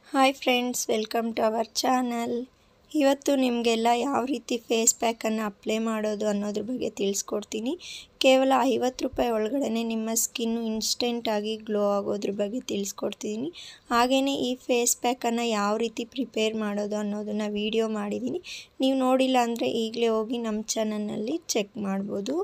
hi friends welcome to our channel ಇವತ್ತು ನಿಮಗೆಲ್ಲ ಯಾವ ರೀತಿ ಫೇಸ್ ಪ್ಯಾಕನ್ನು ಅಪ್ಲೈ ಮಾಡೋದು ಅನ್ನೋದ್ರ ಬಗ್ಗೆ ತಿಳಿಸ್ಕೊಡ್ತೀನಿ ಕೇವಲ ಐವತ್ತು ರೂಪಾಯಿ ಒಳಗಡೆ ನಿಮ್ಮ ಸ್ಕಿನ್ನು ಇನ್ಸ್ಟೆಂಟಾಗಿ ಗ್ಲೋ ಆಗೋದ್ರ ಬಗ್ಗೆ ತಿಳಿಸ್ಕೊಡ್ತಿದ್ದೀನಿ ಹಾಗೆಯೇ ಈ ಫೇಸ್ ಪ್ಯಾಕನ್ನು ಯಾವ ರೀತಿ ಪ್ರಿಪೇರ್ ಮಾಡೋದು ಅನ್ನೋದನ್ನು ವಿಡಿಯೋ ಮಾಡಿದ್ದೀನಿ ನೀವು ನೋಡಿಲ್ಲ ಅಂದರೆ ಈಗಲೇ ಹೋಗಿ ನಮ್ಮ ಚಾನಲ್ನಲ್ಲಿ ಚೆಕ್ ಮಾಡ್ಬೋದು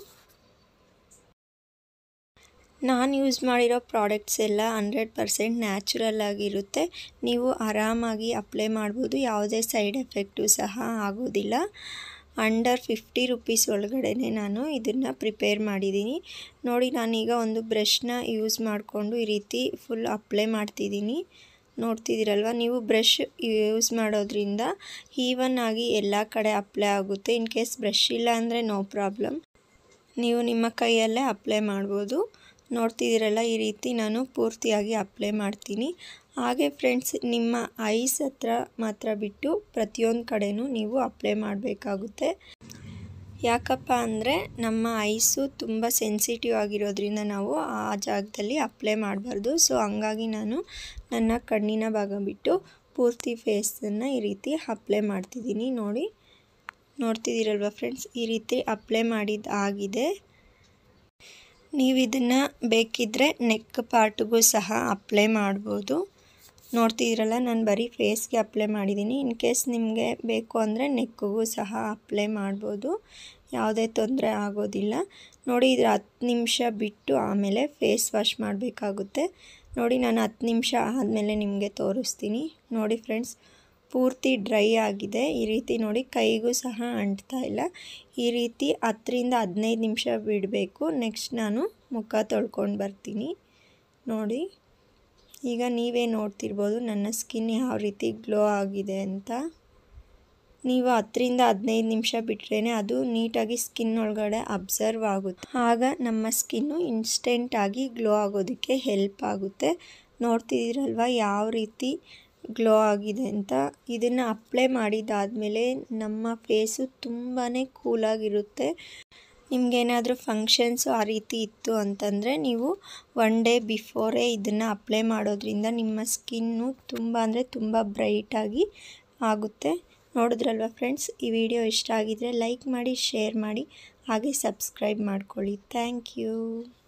ನಾನು ಯೂಸ್ ಮಾಡಿರೋ ಪ್ರಾಡಕ್ಟ್ಸ್ ಎಲ್ಲ ಹಂಡ್ರೆಡ್ ಪರ್ಸೆಂಟ್ ನ್ಯಾಚುರಲ್ ಆಗಿರುತ್ತೆ ನೀವು ಆರಾಮಾಗಿ ಅಪ್ಲೈ ಮಾಡ್ಬೋದು ಯಾವುದೇ ಸೈಡ್ ಎಫೆಕ್ಟು ಸಹ ಆಗೋದಿಲ್ಲ ಅಂಡರ್ ಫಿಫ್ಟಿ ರುಪೀಸ್ ಒಳಗಡೆ ನಾನು ಇದನ್ನು ಪ್ರಿಪೇರ್ ಮಾಡಿದ್ದೀನಿ ನೋಡಿ ನಾನೀಗ ಒಂದು ಬ್ರಷ್ನ ಯೂಸ್ ಮಾಡಿಕೊಂಡು ಈ ರೀತಿ ಫುಲ್ ಅಪ್ಲೈ ಮಾಡ್ತಿದ್ದೀನಿ ನೋಡ್ತಿದ್ದೀರಲ್ವ ನೀವು ಬ್ರಷ್ ಯೂಸ್ ಮಾಡೋದ್ರಿಂದ ಈವನ್ ಆಗಿ ಎಲ್ಲ ಕಡೆ ಅಪ್ಲೈ ಆಗುತ್ತೆ ಇನ್ ಕೇಸ್ ಬ್ರಷ್ ಇಲ್ಲ ಅಂದರೆ ನೋ ಪ್ರಾಬ್ಲಮ್ ನೀವು ನಿಮ್ಮ ಕೈಯಲ್ಲೇ ಅಪ್ಲೈ ಮಾಡ್ಬೋದು ನೋಡ್ತಿದ್ದೀರಲ್ಲ ಈ ರೀತಿ ನಾನು ಪೂರ್ತಿಯಾಗಿ ಅಪ್ಲೈ ಮಾಡ್ತೀನಿ ಹಾಗೆ ಫ್ರೆಂಡ್ಸ್ ನಿಮ್ಮ ಐಸ್ ಹತ್ರ ಮಾತ್ರ ಬಿಟ್ಟು ಪ್ರತಿಯೊಂದು ಕಡೆನೂ ನೀವು ಅಪ್ಲೈ ಮಾಡಬೇಕಾಗುತ್ತೆ ಯಾಕಪ್ಪ ಅಂದರೆ ನಮ್ಮ ಐಸು ತುಂಬ ಸೆನ್ಸಿಟಿವ್ ಆಗಿರೋದ್ರಿಂದ ನಾವು ಆ ಜಾಗದಲ್ಲಿ ಅಪ್ಲೈ ಮಾಡಬಾರ್ದು ಸೊ ಹಂಗಾಗಿ ನಾನು ನನ್ನ ಕಣ್ಣಿನ ಭಾಗ ಬಿಟ್ಟು ಪೂರ್ತಿ ಫೇಸನ್ನು ಈ ರೀತಿ ಅಪ್ಲೈ ಮಾಡ್ತಿದ್ದೀನಿ ನೋಡಿ ನೋಡ್ತಿದ್ದೀರಲ್ವ ಫ್ರೆಂಡ್ಸ್ ಈ ರೀತಿ ಅಪ್ಲೈ ಮಾಡಿದ್ದು ಆಗಿದೆ ನೀವು ಇದನ್ನು ಬೇಕಿದ್ದರೆ ನೆಕ್ ಪಾರ್ಟ್ಗೂ ಸಹ ಅಪ್ಲೈ ಮಾಡ್ಬೋದು ನೋಡ್ತಿದ್ದೀರಲ್ಲ ನಾನು ಬರೀ ಫೇಸ್ಗೆ ಅಪ್ಲೈ ಮಾಡಿದ್ದೀನಿ ಇನ್ ಕೇಸ್ ನಿಮಗೆ ಬೇಕು ಅಂದರೆ ನೆಕ್ಕಿಗೂ ಸಹ ಅಪ್ಲೈ ಮಾಡ್ಬೋದು ಯಾವುದೇ ತೊಂದರೆ ಆಗೋದಿಲ್ಲ ನೋಡಿ ಇದ್ರ ಹತ್ತು ನಿಮಿಷ ಬಿಟ್ಟು ಆಮೇಲೆ ಫೇಸ್ ವಾಶ್ ಮಾಡಬೇಕಾಗುತ್ತೆ ನೋಡಿ ನಾನು ಹತ್ತು ನಿಮಿಷ ಆದಮೇಲೆ ನಿಮಗೆ ತೋರಿಸ್ತೀನಿ ನೋಡಿ ಫ್ರೆಂಡ್ಸ್ ಪೂರ್ತಿ ಡ್ರೈ ಆಗಿದೆ ಈ ರೀತಿ ನೋಡಿ ಕೈಗೂ ಸಹ ಅಂಟ್ತಾ ಇಲ್ಲ ಈ ರೀತಿ ಹತ್ತರಿಂದ ಹದಿನೈದು ನಿಮಿಷ ಬಿಡಬೇಕು ನೆಕ್ಸ್ಟ್ ನಾನು ಮುಖ ತೊಳ್ಕೊಂಡು ಬರ್ತೀನಿ ನೋಡಿ ಈಗ ನೀವೇ ನೋಡ್ತಿರ್ಬೋದು ನನ್ನ ಸ್ಕಿನ್ ಯಾವ ರೀತಿ ಗ್ಲೋ ಆಗಿದೆ ಅಂತ ನೀವು ಹತ್ತರಿಂದ ಹದಿನೈದು ನಿಮಿಷ ಬಿಟ್ರೇ ಅದು ನೀಟಾಗಿ ಸ್ಕಿನ್ ಒಳಗಡೆ ಅಬ್ಸರ್ವ್ ಆಗುತ್ತೆ ಆಗ ನಮ್ಮ ಸ್ಕಿನ್ನು ಇನ್ಸ್ಟೆಂಟಾಗಿ ಗ್ಲೋ ಆಗೋದಕ್ಕೆ ಹೆಲ್ಪ್ ಆಗುತ್ತೆ ನೋಡ್ತಿದ್ದೀರಲ್ವ ಯಾವ ರೀತಿ ಗ್ಲೋ ಆಗಿದೆ ಅಂತ ಇದನ್ನು ಅಪ್ಲೈ ಮಾಡಿದಾದಮೇಲೆ ನಮ್ಮ ಫೇಸು ತುಂಬಾ ಕೂಲಾಗಿರುತ್ತೆ ನಿಮಗೇನಾದರೂ ಫಂಕ್ಷನ್ಸು ಆ ರೀತಿ ಇತ್ತು ಅಂತಂದರೆ ನೀವು ಒನ್ ಡೇ ಬಿಫೋರೇ ಇದನ್ನು ಅಪ್ಲೈ ಮಾಡೋದ್ರಿಂದ ನಿಮ್ಮ ಸ್ಕಿನ್ನು ತುಂಬ ಅಂದರೆ ತುಂಬ ಬ್ರೈಟಾಗಿ ಆಗುತ್ತೆ ನೋಡಿದ್ರಲ್ವ ಫ್ರೆಂಡ್ಸ್ ಈ ವಿಡಿಯೋ ಇಷ್ಟ ಆಗಿದರೆ ಲೈಕ್ ಮಾಡಿ ಶೇರ್ ಮಾಡಿ ಹಾಗೆ ಸಬ್ಸ್ಕ್ರೈಬ್ ಮಾಡ್ಕೊಳ್ಳಿ ಥ್ಯಾಂಕ್ ಯು